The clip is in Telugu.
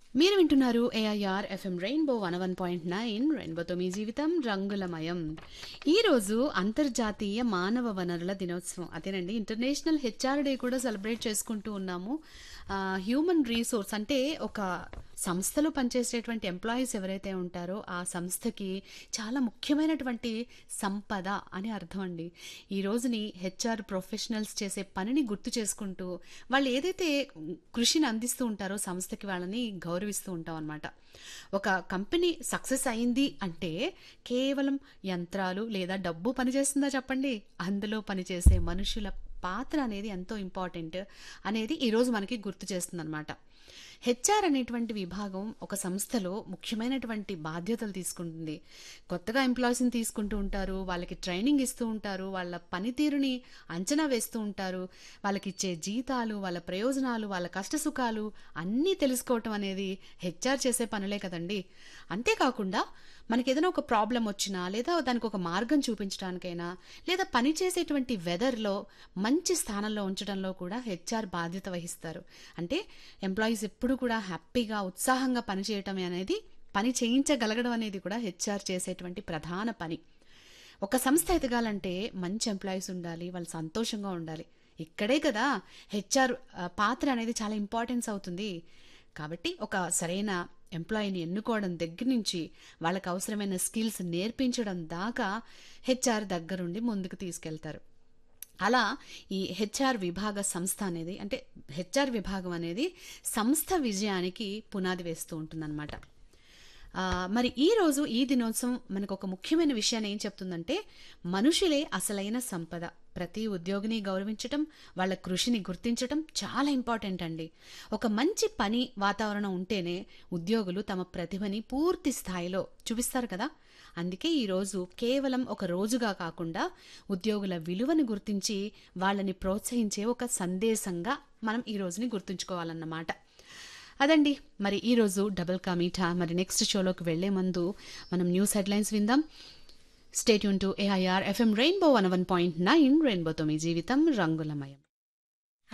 మీరు వింటున్నారు AIR FM rainbow one one point nine రెయిన్బోతో మీ జీవితం రంగులమయం ఈరోజు అంతర్జాతీయ మానవ వనరుల దినోత్సవం అదేనండి ఇంటర్నేషనల్ హెచ్ఆర్ డే కూడా సెలబ్రేట్ చేసుకుంటూ ఉన్నాము హ్యూమన్ రీసోర్స్ అంటే ఒక సంస్థలో పనిచేసేటువంటి ఎంప్లాయీస్ ఎవరైతే ఉంటారో ఆ సంస్థకి చాలా ముఖ్యమైనటువంటి సంపద అని అర్థం అండి ఈ రోజుని హెచ్ఆర్ ప్రొఫెషనల్స్ చేసే పనిని గుర్తు చేసుకుంటూ వాళ్ళు ఏదైతే కృషిని అందిస్తూ ఉంటారో సంస్థకి వాళ్ళని గౌరవిస్తూ ఉంటాం అనమాట ఒక కంపెనీ సక్సెస్ అయింది అంటే కేవలం యంత్రాలు లేదా డబ్బు పనిచేస్తుందా చెప్పండి అందులో పనిచేసే మనుషుల పాత్ర అనేది ఎంతో ఇంపార్టెంట్ అనేది ఈరోజు మనకి గుర్తు చేస్తుంది అనమాట హెచ్ఆర్ అనేటువంటి విభాగం ఒక సంస్థలో ముఖ్యమైనటువంటి బాధ్యతలు తీసుకుంటుంది కొత్తగా ఎంప్లాయీస్ని తీసుకుంటూ ఉంటారు వాళ్ళకి ట్రైనింగ్ ఇస్తూ ఉంటారు వాళ్ళ పనితీరుని అంచనా వేస్తూ ఉంటారు వాళ్ళకి ఇచ్చే జీతాలు వాళ్ళ ప్రయోజనాలు వాళ్ళ కష్టసుఖాలు అన్నీ తెలుసుకోవటం అనేది హెచ్ఆర్ చేసే పనులే కదండి అంతేకాకుండా మనకి ఏదైనా ఒక ప్రాబ్లం వచ్చినా లేదా దానికి ఒక మార్గం చూపించడానికైనా లేదా పని చేసేటువంటి వెదర్లో మంచి స్థానంలో ఉంచడంలో కూడా హెచ్ఆర్ బాధ్యత వహిస్తారు అంటే ఎంప్లాయీస్ ఎప్పుడు కూడా హ్యాపీగా ఉత్సాహంగా పనిచేయటం అనేది పని చేయించగలగడం అనేది కూడా హెచ్ఆర్ చేసేటువంటి ప్రధాన పని ఒక సంస్థ ఎదగాలంటే మంచి ఎంప్లాయీస్ ఉండాలి వాళ్ళు సంతోషంగా ఉండాలి ఇక్కడే కదా హెచ్ఆర్ పాత్ర అనేది చాలా ఇంపార్టెన్స్ అవుతుంది కాబట్టి ఒక సరైన ఎంప్లాయీని ఎన్నుకోవడం దగ్గర నుంచి వాళ్ళకి అవసరమైన స్కిల్స్ నేర్పించడం దాకా హెచ్ఆర్ దగ్గరుండి ముందుకు తీసుకెళ్తారు అలా ఈ హెచ్ఆర్ విభాగ సంస్థ అనేది అంటే హెచ్ఆర్ విభాగం అనేది సంస్థ విజయానికి పునాది వేస్తూ ఉంటుందన్నమాట మరి ఈ రోజు ఈ దినోత్సవం మనకు ఒక ముఖ్యమైన విషయాన్ని ఏం చెప్తుందంటే మనుషులే అసలైన సంపద ప్రతి ఉద్యోగిని గౌరవించటం వాళ్ళ కృషిని గుర్తించటం చాలా ఇంపార్టెంట్ అండి ఒక మంచి పని వాతావరణం ఉంటేనే ఉద్యోగులు తమ ప్రతిభని పూర్తి స్థాయిలో చూపిస్తారు కదా అందుకే ఈరోజు కేవలం ఒక రోజుగా కాకుండా ఉద్యోగుల విలువను గుర్తించి వాళ్ళని ప్రోత్సహించే ఒక సందేశంగా మనం ఈ రోజుని గుర్తుంచుకోవాలన్నమాట అదండి మరి ఈరోజు డబుల్ కా మీఠా మరి నెక్స్ట్ షోలోకి వెళ్లే ముందు మనం న్యూస్ హెడ్లైన్స్ విందాం stay tuned to AIR FM rainbow one one point nine రెయిన్బోతో మీ జీవితం రంగులమయం